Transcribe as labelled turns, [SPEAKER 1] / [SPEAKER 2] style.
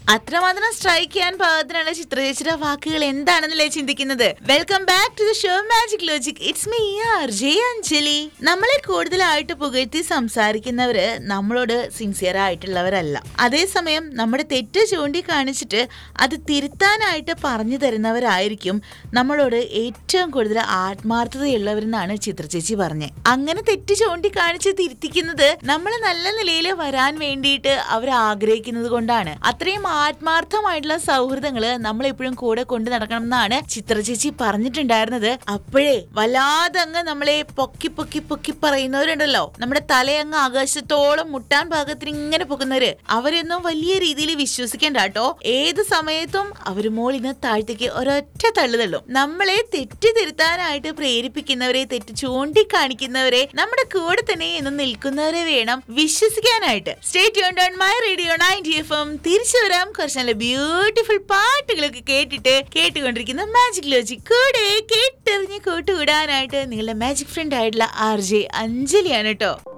[SPEAKER 1] അത്രമാത്രം സ്ട്രൈക്ക് ചെയ്യാൻ പാകത്തിനുള്ള ചിത്രചേച്ചിയുടെ വാക്കുകൾ എന്താണെന്നല്ലേ ചിന്തിക്കുന്നത് welcome back to the show magic logic it's me R J Anjali നമ്മളെ കൂടുതലായിട്ട് പുകഴ്ത്തി സംസാരിക്കുന്നവര് നമ്മളോട് സിൻസിയർ ആയിട്ടുള്ളവരല്ല അതേസമയം നമ്മുടെ തെറ്റ് ചൂണ്ടിക്കാണിച്ചിട്ട് അത് തിരുത്താനായിട്ട് പറഞ്ഞു തരുന്നവരായിരിക്കും നമ്മളോട് ഏറ്റവും കൂടുതൽ ആത്മാർത്ഥതയുള്ളവരെന്നാണ് ചിത്രചേച്ചി പറഞ്ഞത് അങ്ങനെ തെറ്റ് ചൂണ്ടിക്കാണിച്ച് തിരുത്തിക്കുന്നത് നമ്മൾ നല്ല നിലയിൽ വരാൻ വേണ്ടിയിട്ട് അവർ ആഗ്രഹിക്കുന്നത് കൊണ്ടാണ് അത്രയും ആത്മാർത്ഥമായിട്ടുള്ള സൗഹൃദങ്ങള് നമ്മൾ എപ്പോഴും കൂടെ കൊണ്ടു നടക്കണം എന്നാണ് ചിത്രചേച്ചി പറഞ്ഞിട്ടുണ്ടായിരുന്നത് അപ്പോഴേ വല്ലാതെ അങ്ങ് നമ്മളെ പൊക്കി പൊക്കി പൊക്കി പറയുന്നവരുണ്ടല്ലോ നമ്മുടെ തലയങ്ങ് ആകാശത്തോളം മുട്ടാൻ പാകത്തിന് ഇങ്ങനെ പൊക്കുന്നവര് അവരൊന്നും വലിയ രീതിയിൽ വിശ്വസിക്കേണ്ട കേട്ടോ ഏത് സമയത്തും അവര് മോളിന്ന് താഴത്തേക്ക് ഒരൊറ്റ തള്ളു തള്ളും നമ്മളെ തെറ്റ് തിരുത്താനായിട്ട് പ്രേരിപ്പിക്കുന്നവരെ തെറ്റ് ചൂണ്ടിക്കാണിക്കുന്നവരെ നമ്മുടെ കൂടെ തന്നെ എന്ന് നിൽക്കുന്നവരെ വേണം വിശ്വസിക്കാനായിട്ട് സ്റ്റേറ്റ് ഓൺ my radio ninety F M തിരിച്ചു വരാം കുറച്ച് നല്ല ബ്യൂട്ടിഫുൾ പാട്ടുകളൊക്കെ കേട്ടിട്ട് കേട്ടുകൊണ്ടിരിക്കുന്ന മാജിക് ലോജിക് കൂടെ കേട്ടെറിഞ്ഞ് കൂട്ടുകൂടാനായിട്ട് നിങ്ങളുടെ മാജിക് ഫ്രണ്ട് ആയിട്ടുള്ള ആർ ജെ അഞ്ജലിയാണ് കേട്ടോ